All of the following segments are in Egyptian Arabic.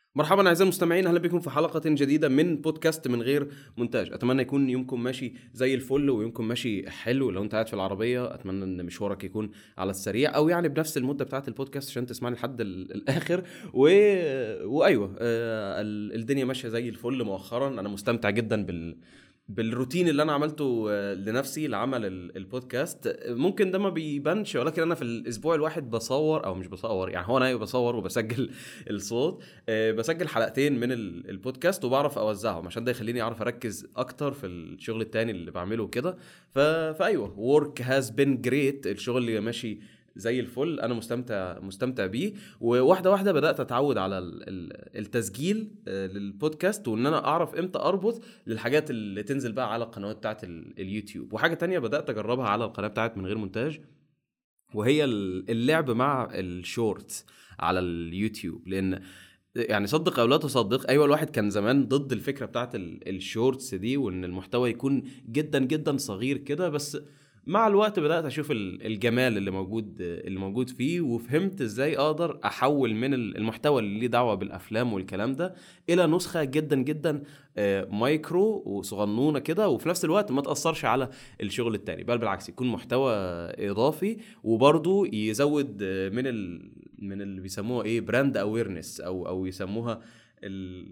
مرحبا اعزائي المستمعين اهلا بكم في حلقه جديده من بودكاست من غير مونتاج اتمنى يكون يومكم ماشي زي الفل ويومكم ماشي حلو لو انت قاعد في العربيه اتمنى ان مشوارك يكون على السريع او يعني بنفس المده بتاعه البودكاست عشان تسمعني لحد ال- الاخر و... وايوه آه، ال- الدنيا ماشيه زي الفل مؤخرا انا مستمتع جدا بال بالروتين اللي انا عملته آه، لنفسي لعمل ال- البودكاست ممكن ده ما بيبانش ولكن انا في الاسبوع الواحد بصور او مش بصور يعني هو انا أيوة بصور وبسجل الصوت آه، بسجل حلقتين من ال- البودكاست وبعرف اوزعهم عشان ده يخليني اعرف اركز اكتر في الشغل التاني اللي بعمله كده ف... فايوه ورك هاز بين جريت الشغل اللي ماشي زي الفل انا مستمتع مستمتع بيه وواحده واحده بدات اتعود على ال- ال- التسجيل آه، للبودكاست وان انا اعرف امتى اربط للحاجات اللي تنزل بقى على القنوات بتاعت ال- اليوتيوب وحاجه تانية بدات اجربها على القناه بتاعت من غير مونتاج وهي ال- اللعب مع الشورتس على اليوتيوب لان يعني صدق او لا تصدق ايوه الواحد كان زمان ضد الفكره بتاعت ال- الشورتس دي وان المحتوى يكون جدا جدا صغير كده بس مع الوقت بدات اشوف ال- الجمال اللي موجود اللي موجود فيه وفهمت ازاي اقدر احول من ال- المحتوى اللي ليه دعوه بالافلام والكلام ده الى نسخه جدا جدا آه، مايكرو وصغنونه كده وفي نفس الوقت ما تاثرش على الشغل التاني بل بالعكس يكون محتوى اضافي وبرضه يزود آه، من ال... من اللي بيسموها ايه براند اويرنس او او يسموها ال...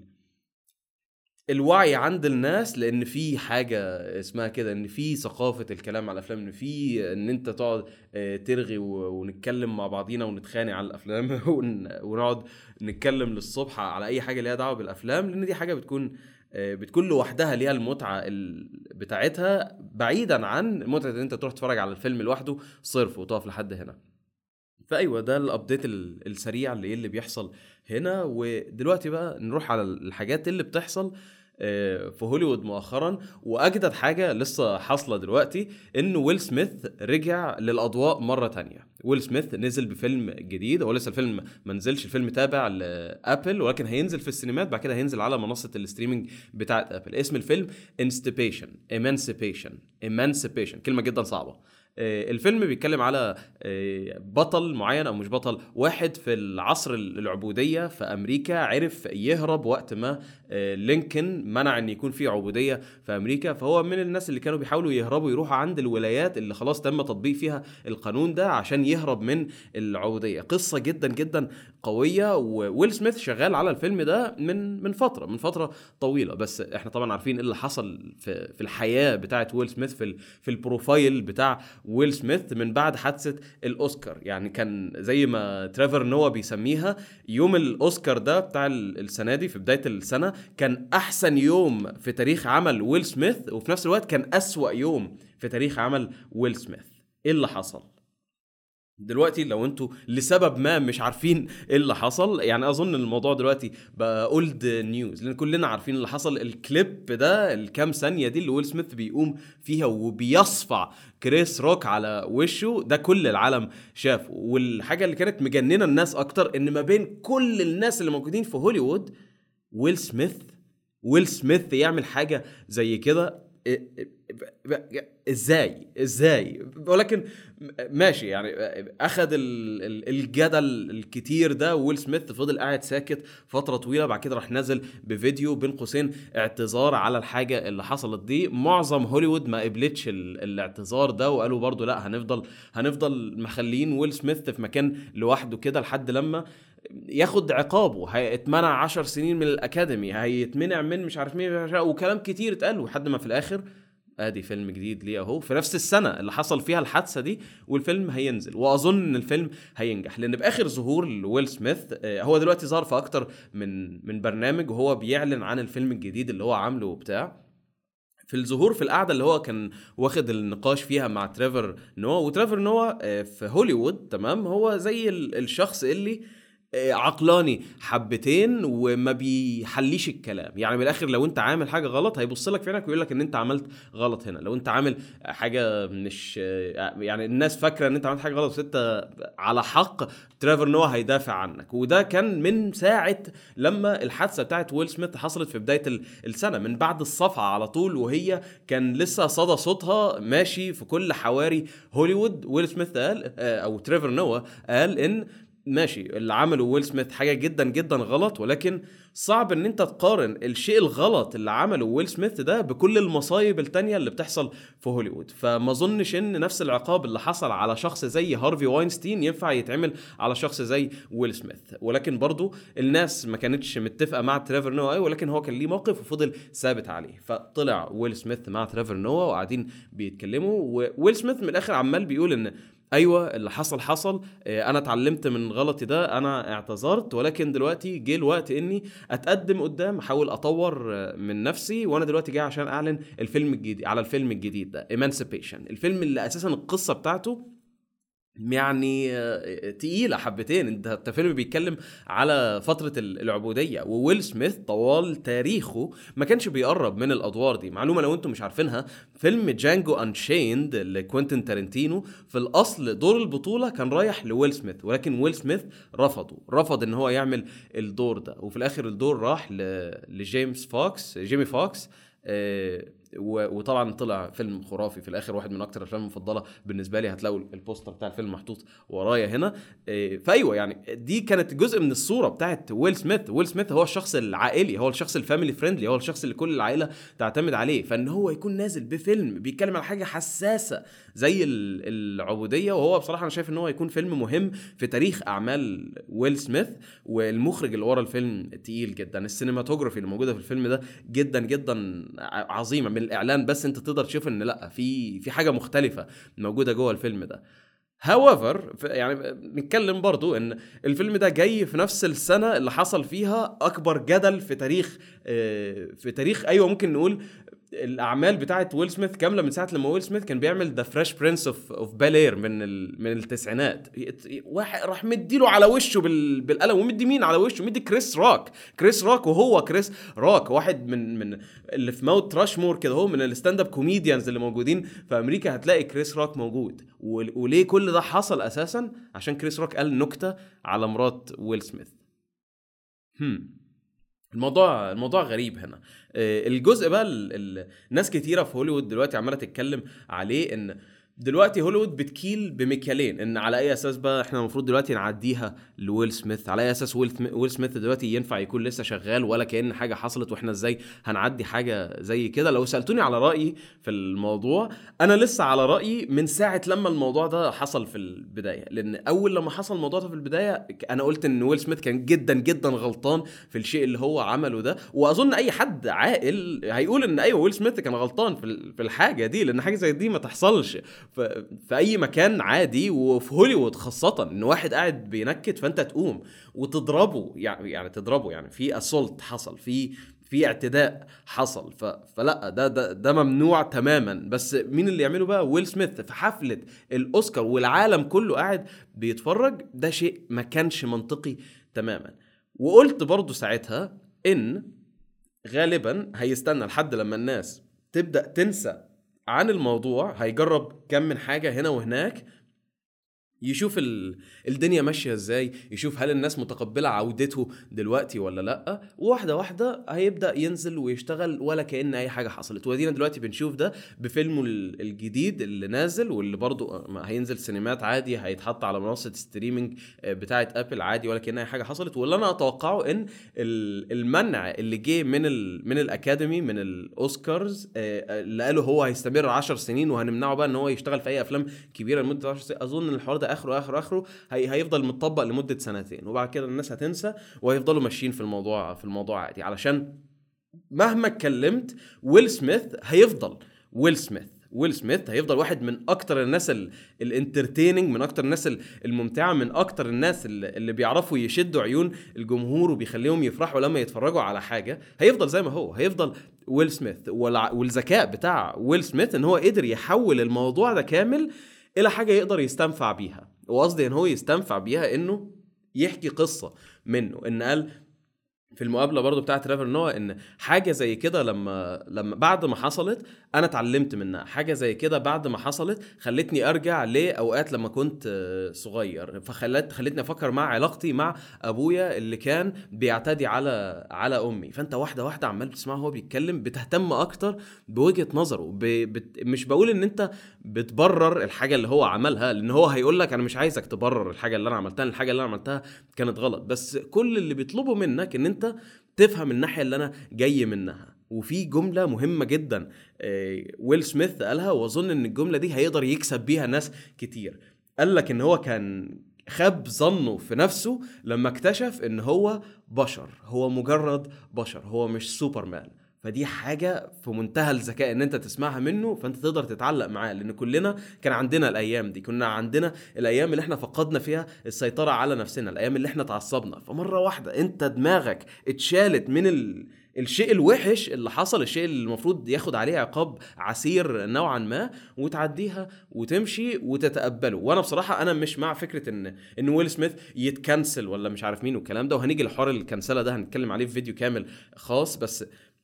الوعي عند الناس لان في حاجه اسمها كده ان في ثقافه الكلام على الافلام ان في ان انت تقعد آه، ترغي و- ونتكلم مع بعضينا ونتخانق على الافلام ون- ونقعد نتكلم للصبح على اي حاجه ليها دعوه بالافلام لان دي حاجه بتكون آه، بتكون لوحدها ليها المتعه ال- بتاعتها بعيدا عن متعه ان انت تروح تتفرج على الفيلم لوحده صرف وتقف لحد هنا فايوه ده الابديت ال- السريع اللي ايه اللي بيحصل هنا ودلوقتي بقى نروح على الحاجات اللي بتحصل آه، في هوليوود مؤخرا واجدد حاجه لسه حاصله دلوقتي ان ويل سميث رجع للاضواء مره تانية ويل سميث نزل بفيلم جديد هو لسه الفيلم ما نزلش الفيلم تابع لابل ولكن هينزل في السينمات بعد كده هينزل على منصه الاستريمنج بتاعت ابل اسم الفيلم انستيبيشن ايمانسيبيشن ايمانسيبيشن كلمه جدا صعبه آه، الفيلم بيتكلم على آه، بطل معين او مش بطل واحد في العصر العبوديه في امريكا عرف يهرب وقت ما آه، لينكولن منع ان يكون في عبوديه في امريكا فهو من الناس اللي كانوا بيحاولوا يهربوا يروحوا عند الولايات اللي خلاص تم تطبيق فيها القانون ده عشان يهرب من العبوديه قصه جدا جدا قويه وويل سميث شغال على الفيلم ده من من فتره من فتره طويله بس احنا طبعا عارفين ايه اللي حصل في في الحياه بتاعه ويل سميث في ال- في البروفايل بتاع ويل سميث من بعد حادثه الاوسكار يعني كان زي ما تريفر نوا بيسميها يوم الاوسكار ده بتاع ال- السنه دي في بدايه السنه كان احسن يوم في تاريخ عمل ويل سميث وفي نفس الوقت كان اسوا يوم في تاريخ عمل ويل سميث ايه اللي حصل دلوقتي لو انتوا لسبب ما مش عارفين ايه اللي حصل يعني اظن الموضوع دلوقتي بقى اولد نيوز لان كلنا عارفين اللي حصل الكليب ده الكام ثانيه دي اللي ويل سميث بيقوم فيها وبيصفع كريس روك على وشه ده كل العالم شافه والحاجه اللي كانت مجننه الناس اكتر ان ما بين كل الناس اللي موجودين في هوليوود ويل سميث ويل سميث يعمل حاجه زي كده إ- إ- ازاي ازاي ولكن ماشي يعني اخذ ال- ال- الجدل الكتير ده ويل سميث فضل قاعد ساكت فتره طويله بعد كده راح نزل بفيديو بين قوسين اعتذار على الحاجه اللي حصلت دي معظم هوليوود ما قبلتش ال- الاعتذار ده وقالوا برضو لا هنفضل هنفضل مخلين ويل سميث في مكان لوحده كده لحد لما ياخد عقابه هيتمنع عشر سنين من الاكاديمي هيتمنع من مش عارف مين وكلام كتير اتقال لحد ما في الاخر ادي فيلم جديد ليه اهو في نفس السنه اللي حصل فيها الحادثه دي والفيلم هينزل واظن ان الفيلم هينجح لان باخر ظهور لويل سميث آه، هو دلوقتي ظهر في اكتر من من برنامج وهو بيعلن عن الفيلم الجديد اللي هو عامله وبتاع في الظهور في القعده اللي هو كان واخد النقاش فيها مع تريفر نوا وتريفر نوا آه، في هوليوود تمام هو زي ال- الشخص اللي آه، عقلاني حبتين وما بيحليش الكلام يعني من الاخر لو انت عامل حاجه غلط هيبص لك في عينك ويقول لك ان انت عملت غلط هنا لو انت عامل حاجه مش آه، يعني الناس فاكره ان انت عملت حاجه غلط بس انت على حق تريفر نوا هيدافع عنك وده كان من ساعه لما الحادثه بتاعت ويل سميث حصلت في بدايه ال- السنه من بعد الصفعه على طول وهي كان لسه صدى صوتها ماشي في كل حواري هوليوود ويل سميث قال آه، او تريفر نوا قال ان ماشي اللي عمله ويل سميث حاجه جدا جدا غلط ولكن صعب ان انت تقارن الشيء الغلط اللي عمله ويل سميث ده بكل المصايب التانية اللي بتحصل في هوليوود فما اظنش ان نفس العقاب اللي حصل على شخص زي هارفي واينستين ينفع يتعمل على شخص زي ويل سميث ولكن برضو الناس ما كانتش متفقه مع تريفر نوا أي ولكن هو كان ليه موقف وفضل ثابت عليه فطلع ويل سميث مع تريفر نوا وقاعدين بيتكلموا وويل سميث من الاخر عمال بيقول ان ايوه اللي حصل حصل آه، انا اتعلمت من غلطي ده انا اعتذرت ولكن دلوقتي جه الوقت اني اتقدم قدام احاول اطور آه، من نفسي وانا دلوقتي جاي عشان اعلن الفيلم الجديد على الفيلم الجديد ده ايمانسيبيشن الفيلم اللي اساسا القصه بتاعته يعني آه، تقيلة حبتين انت انت فيلم بيتكلم على فترة العبودية وويل سميث طوال تاريخه ما كانش بيقرب من الادوار دي معلومة لو انتم مش عارفينها فيلم جانجو انشيند لكوينتين تارنتينو في الاصل دور البطولة كان رايح لويل سميث ولكن ويل سميث رفضه رفض ان هو يعمل الدور ده وفي الاخر الدور راح لجيمس فوكس جيمي فوكس آه، وطبعا طلع فيلم خرافي في الاخر واحد من اكتر الافلام المفضله بالنسبه لي هتلاقوا البوستر بتاع الفيلم محطوط ورايا هنا آه، فايوه يعني دي كانت جزء من الصوره بتاعت ويل سميث ويل سميث هو الشخص العائلي هو الشخص الفاميلي فريندلي هو الشخص اللي كل العائله تعتمد عليه فان هو يكون نازل بفيلم بيتكلم على حاجه حساسه زي العبوديه وهو بصراحه انا شايف ان هو يكون فيلم مهم في تاريخ اعمال ويل سميث والمخرج اللي ورا الفيلم تقيل جدا السينماتوجرافي اللي موجوده في الفيلم ده جدا جدا عظيمه من الاعلان بس انت تقدر تشوف ان لا في في حاجه مختلفه موجوده جوه الفيلم ده هاويفر يعني نتكلم برضو ان الفيلم ده جاي في نفس السنه اللي حصل فيها اكبر جدل في تاريخ آه، في تاريخ ايوه ممكن نقول الاعمال بتاعت ويل سميث كامله من ساعه لما ويل سميث كان بيعمل ذا فريش برنس اوف اوف بالير من ال... من التسعينات واحد راح مديله على وشه بال... بالقلم ومدي مين على وشه مدي كريس روك كريس روك وهو كريس روك واحد من من اللي في موت راشمور كده هو من الستاند اب كوميديانز اللي موجودين في امريكا هتلاقي كريس روك موجود و... وليه كل ده حصل اساسا عشان كريس روك قال نكته على مرات ويل سميث هم الموضوع الموضوع غريب هنا آه، الجزء بقى الناس كتيره في هوليوود دلوقتي عماله تتكلم عليه ان دلوقتي هوليوود بتكيل بمكيالين ان على اي اساس بقى احنا المفروض دلوقتي نعديها لويل سميث على اي اساس ويل, ويل سميث دلوقتي ينفع يكون لسه شغال ولا كان حاجه حصلت واحنا ازاي هنعدي حاجه زي كده لو سالتوني على رايي في الموضوع انا لسه على رايي من ساعه لما الموضوع ده حصل في البدايه لان اول لما حصل الموضوع ده في البدايه انا قلت ان ويل سميث كان جدا جدا غلطان في الشيء اللي هو عمله ده واظن اي حد عاقل هيقول ان ايوه ويل سميث كان غلطان في الحاجه دي لان حاجه زي دي ما تحصلش في, في اي مكان عادي وفي هوليوود خاصه ان واحد قاعد بينكت فانت تقوم وتضربه يعني يعني تضربه يعني في اسولت حصل في في اعتداء حصل ف... فلا ده ده ده ممنوع تماما بس مين اللي يعمله بقى ويل سميث في حفله الاوسكار والعالم كله قاعد بيتفرج ده شيء ما كانش منطقي تماما وقلت برضو ساعتها ان غالبا هيستنى لحد لما الناس تبدا تنسى عن الموضوع هيجرب كم من حاجه هنا وهناك يشوف الدنيا ماشيه ازاي يشوف هل الناس متقبله عودته دلوقتي ولا لا واحده واحده هيبدا ينزل ويشتغل ولا كان اي حاجه حصلت ودينا دلوقتي بنشوف ده بفيلمه الجديد اللي نازل واللي برضه هينزل سينمات عادي هيتحط على منصه ستريمينج آه، بتاعه ابل عادي ولا كان اي حاجه حصلت واللي انا اتوقعه ان المنع اللي جه من ال من الاكاديمي من الاوسكارز آه، اللي قالوا هو هيستمر 10 سنين وهنمنعه بقى ان هو يشتغل في اي افلام كبيره لمده 10 سنين اظن الحوار ده اخره اخره اخره هي هيفضل متطبق لمده سنتين وبعد كده الناس هتنسى وهيفضلوا ماشيين في الموضوع في الموضوع عادي علشان مهما اتكلمت ويل سميث هيفضل ويل سميث ويل سميث هيفضل واحد من اكتر الناس الانترتيننج من اكتر الناس الممتعه من اكتر الناس اللي بيعرفوا يشدوا عيون الجمهور وبيخليهم يفرحوا لما يتفرجوا على حاجه هيفضل زي ما هو هيفضل ويل سميث والذكاء بتاع ويل سميث ان هو قدر يحول الموضوع ده كامل الى حاجه يقدر يستنفع بيها وقصدي ان هو يستنفع بيها انه يحكي قصه منه ان قال في المقابله برضو بتاعت ترافر نوا ان حاجه زي كده لما لما بعد ما حصلت انا اتعلمت منها حاجه زي كده بعد ما حصلت خلتني ارجع لاوقات لما كنت صغير فخلت خلتني افكر مع علاقتي مع ابويا اللي كان بيعتدي على على امي فانت واحده واحده عمال بتسمعه وهو بيتكلم بتهتم اكتر بوجهه نظره ب... بت... مش بقول ان انت بتبرر الحاجه اللي هو عملها لان هو هيقول لك انا مش عايزك تبرر الحاجه اللي انا عملتها الحاجه اللي انا عملتها كانت غلط بس كل اللي بيطلبه منك ان انت تفهم الناحيه اللي انا جاي منها وفي جمله مهمه جدا آه، ويل سميث قالها واظن ان الجمله دي هيقدر يكسب بيها ناس كتير قال لك ان هو كان خاب ظنه في نفسه لما اكتشف ان هو بشر هو مجرد بشر هو مش سوبرمان فدي حاجة في منتهى الذكاء ان انت تسمعها منه فانت تقدر تتعلق معاه لان كلنا كان عندنا الايام دي كنا عندنا الايام اللي احنا فقدنا فيها السيطرة على نفسنا الايام اللي احنا اتعصبنا فمرة واحدة انت دماغك اتشالت من ال... الشيء الوحش اللي حصل الشيء اللي المفروض ياخد عليه عقاب عسير نوعا ما وتعديها وتمشي وتتقبله وانا بصراحه انا مش مع فكره ان ان ويل سميث يتكنسل ولا مش عارف مين والكلام ده وهنيجي لحوار الكنسله ده هنتكلم عليه في فيديو كامل خاص بس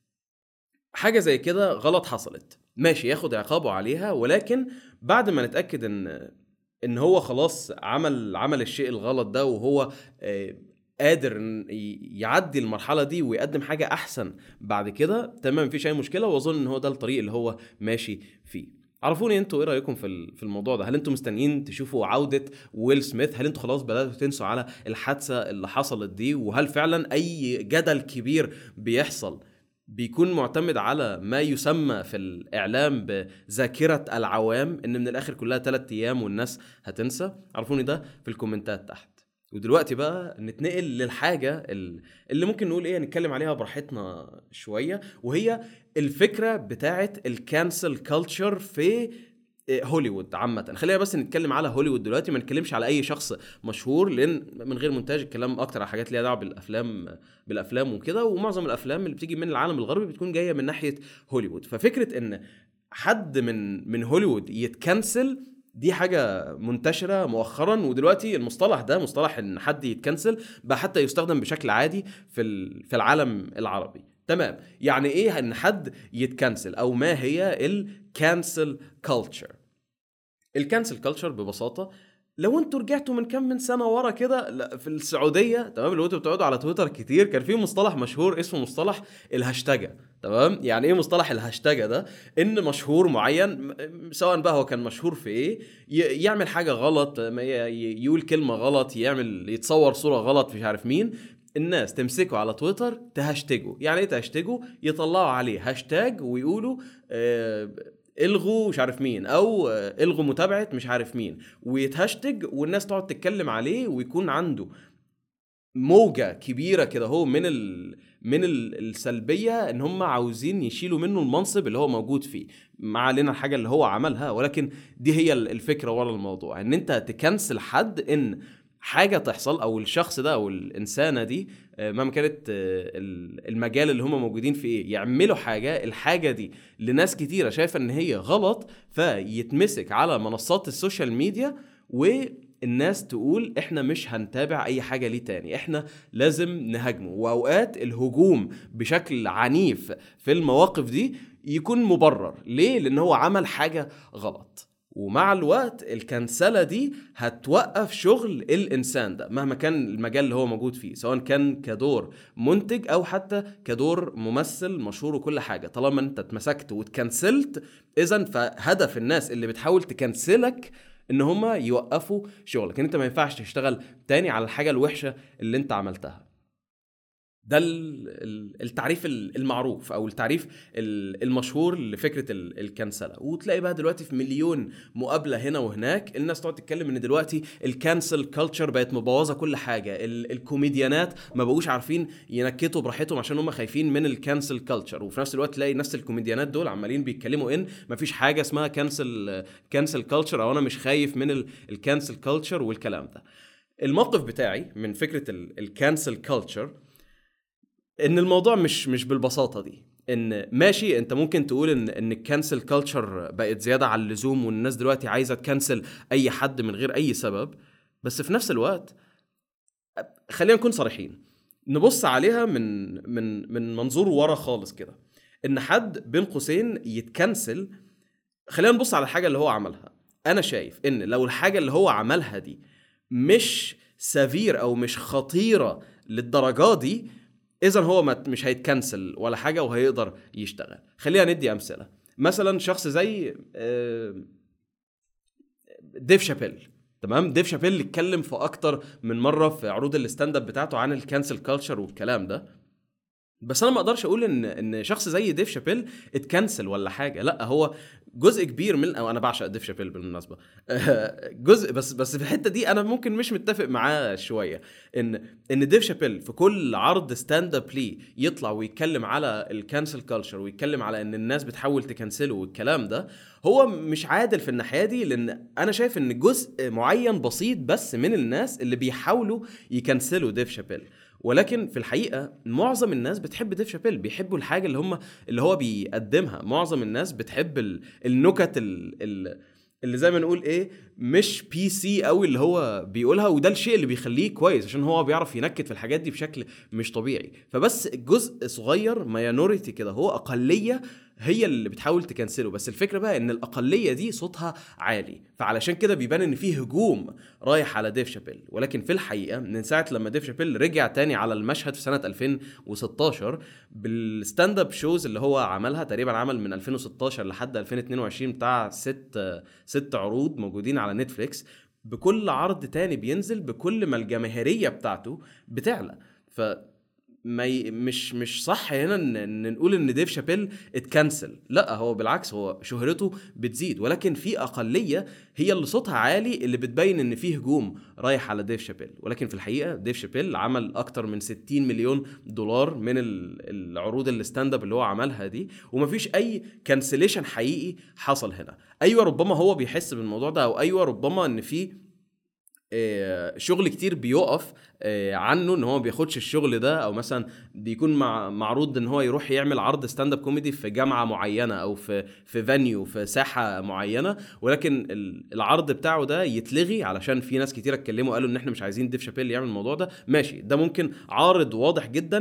حاجه زي كده غلط حصلت ماشي ياخد عقابه عليها ولكن بعد ما نتاكد ان ان هو خلاص عمل عمل الشيء الغلط ده وهو آه، قادر يعدي المرحله دي ويقدم حاجه احسن بعد كده تمام مفيش اي مشكله واظن ان هو ده الطريق اللي هو ماشي فيه عرفوني انتوا ايه رايكم في في الموضوع ده هل انتوا مستنيين تشوفوا عوده ويل سميث هل انتوا خلاص بداتوا تنسوا على الحادثه اللي حصلت دي وهل فعلا اي جدل كبير بيحصل بيكون معتمد على ما يسمى في الاعلام بذاكره العوام ان من الاخر كلها ثلاثة ايام والناس هتنسى عرفوني ده في الكومنتات تحت ودلوقتي بقى نتنقل للحاجه اللي ممكن نقول ايه نتكلم عليها براحتنا شويه وهي الفكره بتاعه الكانسل كلتشر في هوليوود عامة خلينا بس نتكلم على هوليوود دلوقتي ما نتكلمش على اي شخص مشهور لان من غير مونتاج الكلام اكتر على حاجات ليها دعوه بالافلام بالافلام وكده ومعظم الافلام اللي بتيجي من العالم الغربي بتكون جايه من ناحيه هوليوود ففكره ان حد من من هوليوود يتكنسل دي حاجة منتشرة مؤخرا ودلوقتي المصطلح ده مصطلح ان حد يتكنسل بقى حتى يستخدم بشكل عادي في في العالم العربي تمام يعني ايه ان حد يتكنسل او ما هي الكانسل كلتشر الكانسل كلتشر ببساطة لو انتوا رجعتوا من كم من سنه ورا كده في السعوديه تمام لو انتوا بتقعدوا على تويتر كتير كان في مصطلح مشهور اسمه مصطلح الهاشتاجه تمام يعني ايه مصطلح الهاشتاجه ده ان مشهور معين سواء بقى هو كان مشهور في ايه يعمل حاجه غلط يقول كلمه غلط يعمل يتصور صوره غلط مش عارف مين الناس تمسكه على تويتر تهاشتجه يعني ايه تهاشتجه يطلعوا عليه هاشتاج ويقولوا آه الغوا مش عارف مين او الغوا متابعه مش عارف مين ويتهاشتج والناس تقعد تتكلم عليه ويكون عنده موجه كبيره كده هو من ال... من السلبيه ان هم عاوزين يشيلوا منه المنصب اللي هو موجود فيه ما علينا الحاجه اللي هو عملها ولكن دي هي الفكره ورا الموضوع ان انت تكنسل حد ان حاجه تحصل او الشخص ده او الانسانه دي آه، مهما كانت آه، المجال اللي هم موجودين فيه يعملوا حاجه الحاجه دي لناس كتيره شايفه ان هي غلط فيتمسك على منصات السوشيال ميديا والناس تقول احنا مش هنتابع اي حاجه ليه تاني احنا لازم نهاجمه واوقات الهجوم بشكل عنيف في المواقف دي يكون مبرر ليه لان هو عمل حاجه غلط ومع الوقت الكنسله دي هتوقف شغل الانسان ده مهما كان المجال اللي هو موجود فيه سواء كان كدور منتج او حتى كدور ممثل مشهور وكل حاجه طالما انت اتمسكت واتكنسلت اذا فهدف الناس اللي بتحاول تكنسلك ان هما يوقفوا شغلك ان انت ما ينفعش تشتغل تاني على الحاجه الوحشه اللي انت عملتها ده التعريف المعروف او التعريف المشهور لفكره الكنسله وتلاقي بقى دلوقتي في مليون مقابله هنا وهناك الناس تقعد تتكلم ان دلوقتي الكانسل كلتشر بقت مبوظه كل حاجه الكوميديانات ما بقوش عارفين ينكتوا براحتهم عشان هم خايفين من الكانسل كلتشر وفي نفس الوقت تلاقي نفس الكوميديانات دول عمالين بيتكلموا ان ما فيش حاجه اسمها كانسل كانسل كلتشر او انا مش خايف من الكانسل كلتشر والكلام ده الموقف بتاعي من فكره الكانسل كلتشر ان الموضوع مش مش بالبساطه دي ان ماشي انت ممكن تقول ان ان الكانسل كلتشر بقت زياده على اللزوم والناس دلوقتي عايزه تكنسل اي حد من غير اي سبب بس في نفس الوقت خلينا نكون صريحين نبص عليها من من من منظور ورا خالص كده ان حد بين قوسين يتكنسل خلينا نبص على الحاجه اللي هو عملها انا شايف ان لو الحاجه اللي هو عملها دي مش سفير او مش خطيره للدرجه دي اذا هو مش هيتكنسل ولا حاجه وهيقدر يشتغل خلينا ندي امثله مثلا شخص زي ديف شابيل تمام ديف شابيل اتكلم في اكتر من مره في عروض الستاند اب بتاعته عن الكانسل كلتشر والكلام ده بس انا ما اقدرش اقول ان ان شخص زي ديف شابيل اتكنسل ولا حاجه لا هو جزء كبير من او انا بعشق ديف شابيل بالمناسبه جزء بس بس في الحته دي انا ممكن مش متفق معاه شويه ان ان ديف شابيل في كل عرض ستاند اب ليه يطلع ويتكلم على الكانسل كلتشر ويتكلم على ان الناس بتحاول تكنسله والكلام ده هو مش عادل في الناحيه دي لان انا شايف ان جزء معين بسيط بس من الناس اللي بيحاولوا يكنسلوا ديف شابيل ولكن في الحقيقه معظم الناس بتحب ديف شابيل بيحبوا الحاجه اللي هم اللي هو بيقدمها معظم الناس بتحب ال... النكت ال... ال... اللي زي ما نقول ايه مش بي سي قوي اللي هو بيقولها وده الشيء اللي بيخليه كويس عشان هو بيعرف ينكت في الحاجات دي بشكل مش طبيعي فبس جزء صغير ماينوريتي كده هو اقليه هي اللي بتحاول تكنسله بس الفكره بقى ان الاقليه دي صوتها عالي فعلشان كده بيبان ان في هجوم رايح على ديف شابيل ولكن في الحقيقه من ساعه لما ديف شابيل رجع تاني على المشهد في سنه 2016 بالستاند اب شوز اللي هو عملها تقريبا عمل من 2016 لحد 2022 بتاع ست ست عروض موجودين على نتفليكس بكل عرض تاني بينزل بكل ما الجماهيريه بتاعته بتعلى ف ما ي... مش مش صح هنا ان, إن نقول ان ديف شابيل اتكنسل لا هو بالعكس هو شهرته بتزيد ولكن في اقليه هي اللي صوتها عالي اللي بتبين ان في هجوم رايح على ديف شابيل ولكن في الحقيقه ديف شابيل عمل اكتر من 60 مليون دولار من العروض الستاند اب اللي هو عملها دي ومفيش اي كانسليشن حقيقي حصل هنا ايوه ربما هو بيحس بالموضوع ده او ايوه ربما ان في آه، شغل كتير بيقف آه، عنه ان هو ما بياخدش الشغل ده او مثلا بيكون مع معروض ان هو يروح يعمل عرض ستاند اب كوميدي في جامعه معينه او في في فانيو في ساحه معينه ولكن العرض بتاعه ده يتلغي علشان في ناس كتير اتكلموا قالوا ان احنا مش عايزين ديف شابيل يعمل الموضوع ده ماشي ده ممكن عارض واضح جدا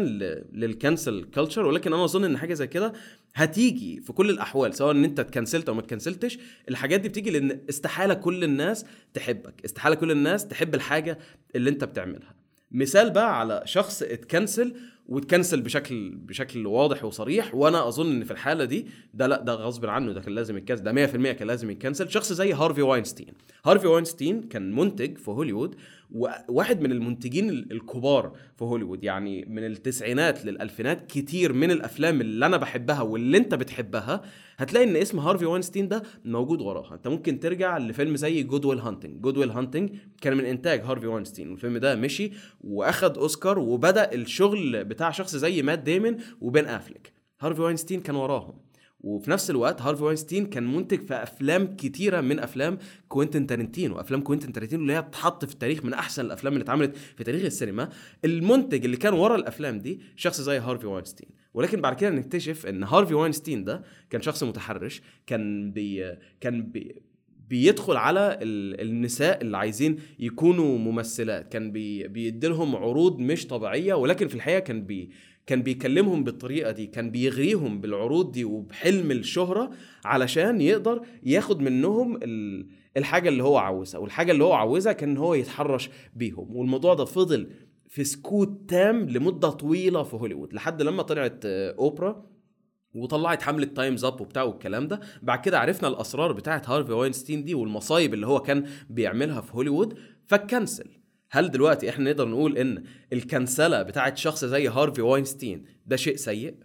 للكنسل كلتشر ولكن انا اظن ان حاجه زي كده هتيجي في كل الاحوال سواء ان انت اتكنسلت او ما اتكنسلتش الحاجات دي بتيجي لان استحاله كل الناس تحبك استحاله كل الناس تحب الحاجه اللي انت بتعملها مثال بقى على شخص اتكنسل واتكنسل بشكل بشكل واضح وصريح وانا اظن ان في الحاله دي ده لا ده غصب عنه ده كان لازم يتكنسل ده 100% كان لازم يتكنسل شخص زي هارفي واينستين هارفي واينستين كان منتج في هوليوود وواحد من المنتجين الكبار في هوليوود يعني من التسعينات للالفينات كتير من الافلام اللي انا بحبها واللي انت بتحبها هتلاقي ان اسم هارفي واينستين ده موجود وراها انت ممكن ترجع لفيلم زي جود ويل هانتنج جود ويل هانتنج كان من انتاج هارفي واينستين والفيلم ده مشي واخد اوسكار وبدا الشغل بتاع شخص زي مات ديمن وبين افليك هارفي واينستين كان وراهم وفي نفس الوقت هارفي واينستين كان منتج في افلام كتيره من افلام كوينتن تارنتينو افلام كوينتن تارنتينو اللي هي بتحط في التاريخ من احسن الافلام اللي اتعملت في تاريخ السينما المنتج اللي كان ورا الافلام دي شخص زي هارفي واينستين ولكن بعد كده نكتشف ان هارفي واينستين ده كان شخص متحرش كان بي كان بي بيدخل على النساء اللي عايزين يكونوا ممثلات كان بي بيديلهم عروض مش طبيعيه ولكن في الحقيقه كان بي كان بيكلمهم بالطريقه دي كان بيغريهم بالعروض دي وبحلم الشهره علشان يقدر ياخد منهم الحاجه اللي هو عاوزها والحاجه اللي هو عاوزها كان هو يتحرش بيهم والموضوع ده فضل في سكوت تام لمده طويله في هوليوود لحد لما طلعت اوبرا وطلعت حمله تايمز اب وبتاع والكلام ده بعد كده عرفنا الاسرار بتاعت هارفي واينستين دي والمصايب اللي هو كان بيعملها في هوليوود فكنسل هل دلوقتي احنا نقدر نقول ان الكنسله بتاعت شخص زي هارفي واينستين ده شيء سيء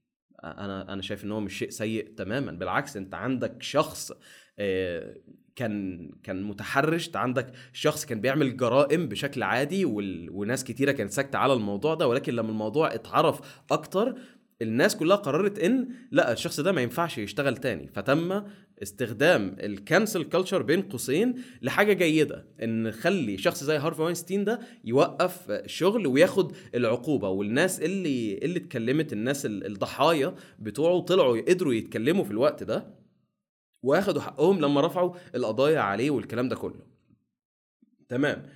انا انا شايف ان هو مش شيء سيء تماما بالعكس انت عندك شخص آه، كان كان متحرش انت عندك شخص كان بيعمل جرائم بشكل عادي وناس كتيره كانت ساكته على الموضوع ده ولكن لما الموضوع اتعرف اكتر الناس كلها قررت ان لا الشخص ده ما ينفعش يشتغل تاني فتم استخدام الكانسل كلتشر بين قوسين لحاجه جيده ان نخلي شخص زي هارفي واينستين ده يوقف الشغل وياخد العقوبه والناس اللي اللي اتكلمت الناس الضحايا بتوعه طلعوا قدروا يتكلموا في الوقت ده واخدوا حقهم لما رفعوا القضايا عليه والكلام ده كله تمام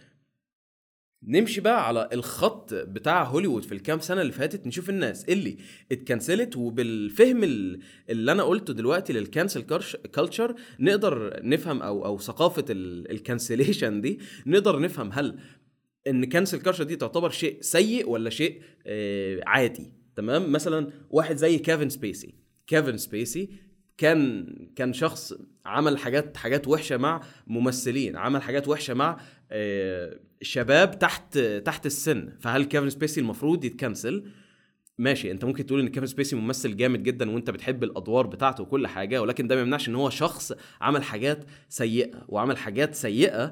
نمشي بقى على الخط بتاع هوليوود في الكام سنه اللي فاتت نشوف الناس اللي اتكنسلت وبالفهم اللي انا قلته دلوقتي للكانسل كلتشر نقدر نفهم او او ثقافه الكانسليشن دي نقدر نفهم هل ان كانسل كلتشر دي تعتبر شيء سيء ولا شيء آه عادي تمام مثلا واحد زي كيفن سبيسي كيفن سبيسي كان كان شخص عمل حاجات حاجات وحشه مع ممثلين عمل حاجات وحشه مع آه، شباب تحت تحت السن فهل كيفن سبيسي المفروض يتكنسل ماشي انت ممكن تقول ان كيفن سبيسي ممثل جامد جدا وانت بتحب الادوار بتاعته وكل حاجه ولكن ده ما يمنعش ان هو شخص عمل حاجات سيئه وعمل حاجات سيئه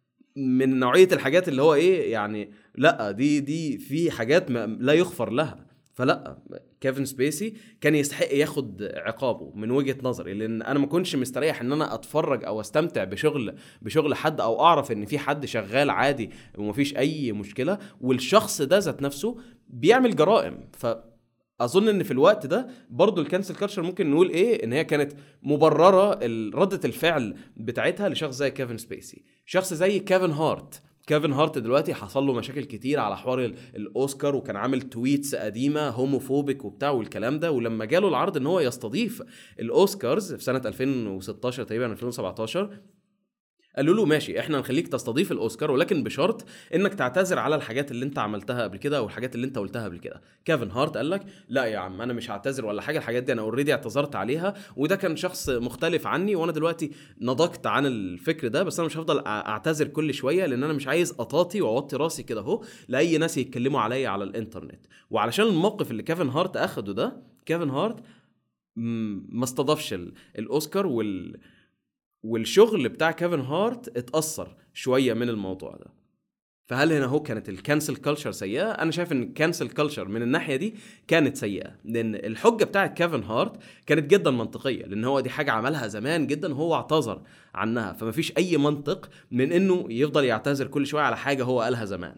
من نوعيه الحاجات اللي هو ايه يعني لا دي دي في حاجات ما لا يغفر لها فلا كيفن سبيسي كان يستحق ياخد عقابه من وجهه نظري لان انا ما كنتش مستريح ان انا اتفرج او استمتع بشغل بشغل حد او اعرف ان في حد شغال عادي ومفيش اي مشكله والشخص ده ذات نفسه بيعمل جرائم ف اظن ان في الوقت ده برضو الكانسل كلتشر ممكن نقول ايه ان هي كانت مبرره رده الفعل بتاعتها لشخص زي كيفن سبيسي شخص زي كيفن هارت كيفن هارت دلوقتي حصل له مشاكل كتير على حوار الاوسكار وكان عامل تويتس قديمه هوموفوبيك وبتاع والكلام ده ولما جاله العرض ان هو يستضيف الاوسكارز في سنه 2016 تقريبا 2017 قالوا له ماشي احنا نخليك تستضيف الاوسكار ولكن بشرط انك تعتذر على الحاجات اللي انت عملتها قبل كده او الحاجات اللي انت قلتها قبل كده كيفن هارت قال لك لا يا عم انا مش هعتذر ولا حاجه الحاجات دي انا اوريدي اعتذرت عليها وده كان شخص مختلف عني وانا دلوقتي نضجت عن الفكر ده بس انا مش هفضل اعتذر كل شويه لان انا مش عايز اطاطي واوطي راسي كده اهو لاي ناس يتكلموا عليا على الانترنت وعلشان الموقف اللي كيفن هارت اخده ده كيفن هارت ما استضافش الاوسكار وال والشغل بتاع كيفن هارت اتاثر شويه من الموضوع ده فهل هنا هو كانت الكانسل كلتشر سيئه انا شايف ان الكانسل كلتشر من الناحيه دي كانت سيئه لان الحجه بتاعت كيفن هارت كانت جدا منطقيه لان هو دي حاجه عملها زمان جدا وهو اعتذر عنها فما فيش اي منطق من انه يفضل يعتذر كل شويه على حاجه هو قالها زمان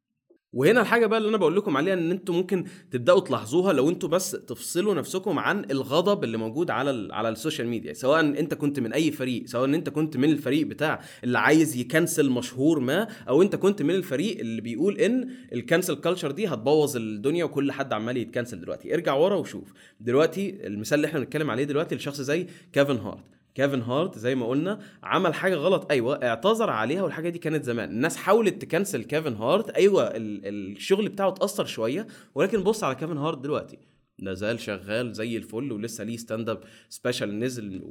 وهنا الحاجه بقى اللي انا بقول لكم عليها ان انتم ممكن تبداوا تلاحظوها لو انتم بس تفصلوا نفسكم عن الغضب اللي موجود على على السوشيال ميديا سواء انت كنت من اي فريق سواء ان انت كنت من الفريق بتاع اللي عايز يكنسل مشهور ما او انت كنت من الفريق اللي بيقول ان الكنسل كلتشر دي هتبوظ الدنيا وكل حد عمال يتكنسل دلوقتي ارجع ورا وشوف دلوقتي المثال اللي احنا بنتكلم عليه دلوقتي لشخص زي كيفن هارت كيفن هارت زي ما قلنا عمل حاجه غلط ايوه اعتذر عليها والحاجه دي كانت زمان الناس حاولت تكنسل كيفن هارت ايوه الشغل بتاعه اتاثر شويه ولكن بص على كيفن هارت دلوقتي لازال شغال زي الفل ولسه ليه ستاند اب سبيشال نزل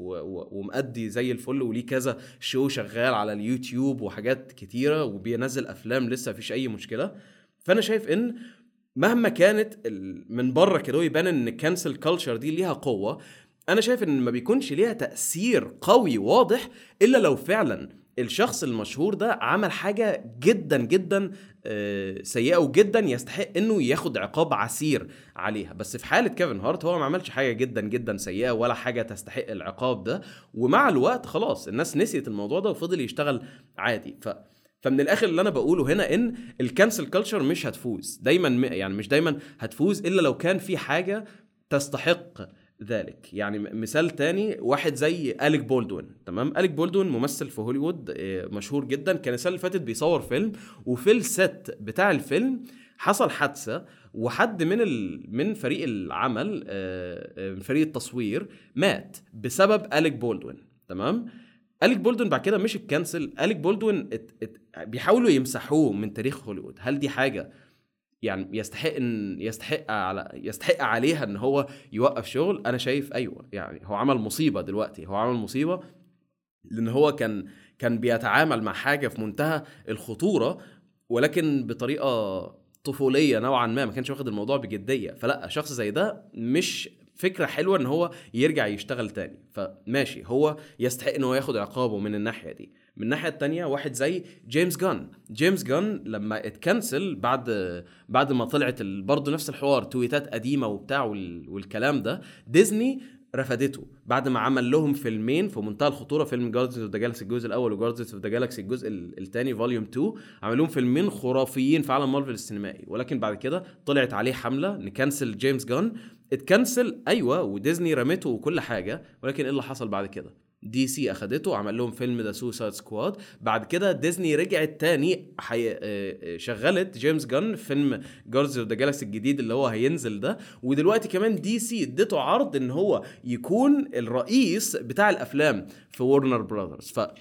ومأدي زي الفل وليه كذا شو شغال على اليوتيوب وحاجات كتيره وبينزل افلام لسه مفيش اي مشكله فانا شايف ان مهما كانت من بره كده يبان ان الكانسل كلتشر دي ليها قوه انا شايف ان ما بيكونش ليها تاثير قوي واضح الا لو فعلا الشخص المشهور ده عمل حاجه جدا جدا آه، سيئه وجدا يستحق انه ياخد عقاب عسير عليها بس في حاله كيفن هارت هو ما عملش حاجه جدا جدا سيئه ولا حاجه تستحق العقاب ده ومع الوقت خلاص الناس نسيت الموضوع ده وفضل يشتغل عادي ف فمن الاخر اللي انا بقوله هنا ان الكانسل كلتشر مش هتفوز دايما يعني مش دايما هتفوز الا لو كان في حاجه تستحق ذلك يعني مثال تاني واحد زي أليك بولدوين تمام أليك بولدوين ممثل في هوليوود آه، مشهور جدا كان السنه اللي فاتت بيصور فيلم وفي الست بتاع الفيلم حصل حادثه وحد من ال... من فريق العمل آه، آه، من فريق التصوير مات بسبب أليك بولدوين تمام أليك بولدوين بعد كده مش اتكنسل أليك بولدوين ات... ات... بيحاولوا يمسحوه من تاريخ هوليوود هل دي حاجه يعني يستحق ان يستحق على يستحق عليها ان هو يوقف شغل انا شايف ايوه يعني هو عمل مصيبه دلوقتي هو عمل مصيبه لان هو كان كان بيتعامل مع حاجه في منتهى الخطوره ولكن بطريقه طفوليه نوعا ما ما كانش واخد الموضوع بجديه فلا شخص زي ده مش فكره حلوه ان هو يرجع يشتغل تاني فماشي هو يستحق ان هو ياخد عقابه من الناحيه دي من الناحيه التانية واحد زي جيمس جان جيمس جان لما اتكنسل بعد بعد ما طلعت برضه نفس الحوار تويتات قديمه وبتاع والكلام ده ديزني رفضته بعد ما عمل لهم فيلمين في منتهى الخطوره فيلم جاردز اوف ذا جالكسي الجزء الاول وجاردز اوف ذا جالكسي الجزء الثاني فوليوم 2 عمل لهم فيلمين خرافيين في عالم مارفل السينمائي ولكن بعد كده طلعت عليه حمله نكنسل جيمس جان اتكنسل ايوه وديزني رمته وكل حاجه ولكن ايه اللي حصل بعد كده دي سي اخدته وعمل لهم فيلم ذا سوسايد سكواد بعد كده ديزني رجعت تاني حي... آه، آه، شغلت جيمس جان في فيلم جاردز اوف ذا جالاكسي الجديد اللي هو هينزل ده ودلوقتي كمان دي سي اديته عرض ان هو يكون الرئيس بتاع الافلام في ورنر براذرز ف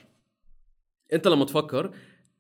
انت لما تفكر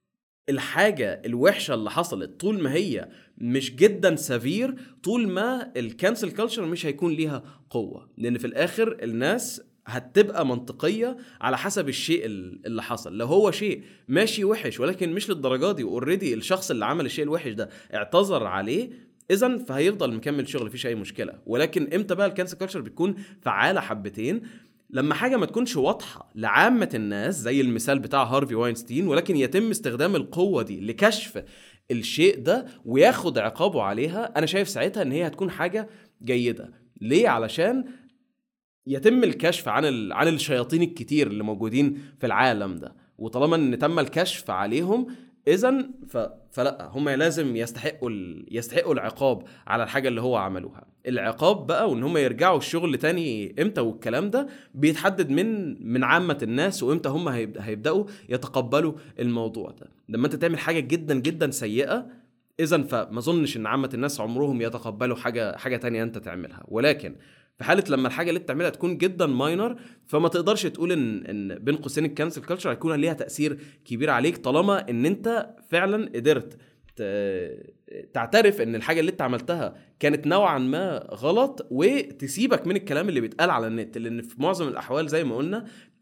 الحاجه الوحشه اللي حصلت طول ما هي مش جدا سفير طول ما الكانسل كلتشر مش هيكون ليها قوه لان في الاخر الناس هتبقى منطقيه على حسب الشيء اللي حصل لو هو شيء ماشي وحش ولكن مش للدرجه دي اوريدي الشخص اللي عمل الشيء الوحش ده اعتذر عليه اذا فهيفضل مكمل شغل مفيش اي مشكله ولكن امتى بقى الكانسل كلتشر بتكون فعاله حبتين لما حاجه ما تكونش واضحه لعامه الناس زي المثال بتاع هارفي واينستين ولكن يتم استخدام القوه دي لكشف الشيء ده وياخد عقابه عليها انا شايف ساعتها ان هي هتكون حاجه جيده ليه علشان يتم الكشف عن ال... عن الشياطين الكتير اللي موجودين في العالم ده وطالما ان تم الكشف عليهم اذا ف... فلا هم لازم يستحقوا ال... يستحقوا العقاب على الحاجه اللي هو عملوها العقاب بقى وان هم يرجعوا الشغل تاني امتى والكلام ده بيتحدد من من عامه الناس وامتى هم هيبد... هيبداوا يتقبلوا الموضوع ده لما انت تعمل حاجه جدا جدا سيئه اذا فما اظنش ان عامه الناس عمرهم يتقبلوا حاجه حاجه تانية انت تعملها ولكن في حاله لما الحاجه اللي انت تعملها تكون جدا ماينر فما تقدرش تقول ان ان بين قوسين الكانسل كلتشر هيكون ليها تاثير كبير عليك طالما ان انت فعلا قدرت تعترف ان الحاجه اللي انت عملتها كانت نوعا ما غلط وتسيبك من الكلام اللي بيتقال على النت لان في معظم الاحوال زي ما قلنا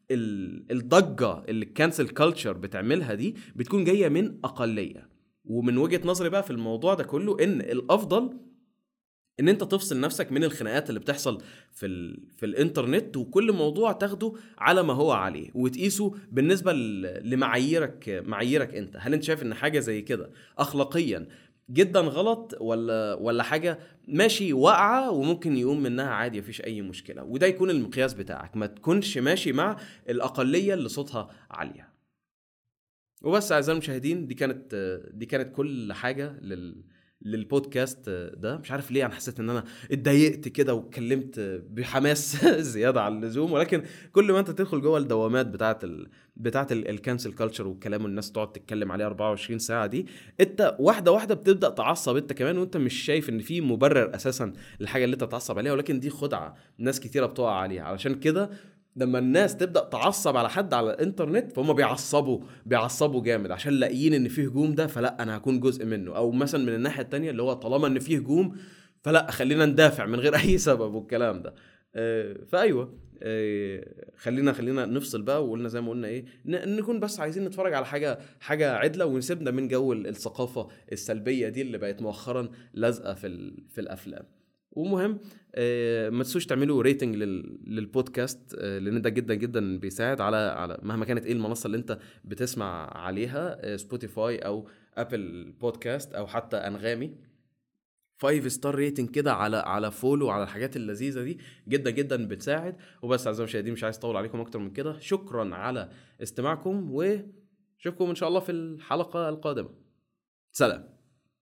الضجه اللي الكانسل كلتشر بتعملها دي بتكون جايه من اقليه ومن وجهه نظري بقى في الموضوع ده كله ان الافضل ان انت تفصل نفسك من الخناقات اللي بتحصل في ال... في الانترنت وكل موضوع تاخده على ما هو عليه وتقيسه بالنسبه لمعاييرك معاييرك انت هل انت شايف ان حاجه زي كده اخلاقيا جدا غلط ولا ولا حاجه ماشي واقعه وممكن يقوم منها عادي مفيش اي مشكله وده يكون المقياس بتاعك ما تكونش ماشي مع الاقليه اللي صوتها عاليه وبس اعزائي المشاهدين دي كانت دي كانت كل حاجه لل للبودكاست ده مش عارف ليه انا حسيت ان انا اتضايقت كده واتكلمت بحماس زياده عن اللزوم ولكن كل ما انت تدخل جوه الدوامات بتاعه ال... بتاعه الكانسل كلتشر والكلام والناس تقعد تتكلم عليه 24 ساعه دي انت واحده واحده بتبدا تعصب انت كمان وانت مش شايف ان في مبرر اساسا للحاجه اللي انت تعصب عليها ولكن دي خدعه ناس كتيره بتقع عليها علشان كده لما الناس تبدا تعصب على حد على الانترنت فهم بيعصبوا بيعصبوا جامد عشان لاقيين ان في هجوم ده فلا انا هكون جزء منه او مثلا من الناحيه التانية اللي هو طالما ان في هجوم فلا خلينا ندافع من غير اي سبب والكلام ده آه، فايوه آه، خلينا خلينا نفصل بقى وقلنا زي ما قلنا ايه نكون بس عايزين نتفرج على حاجه حاجه عدله ونسيبنا من جو الثقافه السلبيه دي اللي بقت مؤخرا لازقه في في الافلام ومهم آه، ما تنسوش تعملوا ريتنج للبودكاست آه، لان ده جدا جدا بيساعد على على مهما كانت ايه المنصه اللي انت بتسمع عليها سبوتيفاي آه، او ابل بودكاست او حتى انغامي 5 ستار ريتنج كده على على فولو على الحاجات اللذيذه دي جدا جدا بتساعد وبس اعزائي المشاهدين مش عايز اطول عليكم اكتر من كده شكرا على استماعكم واشوفكم ان شاء الله في الحلقه القادمه سلام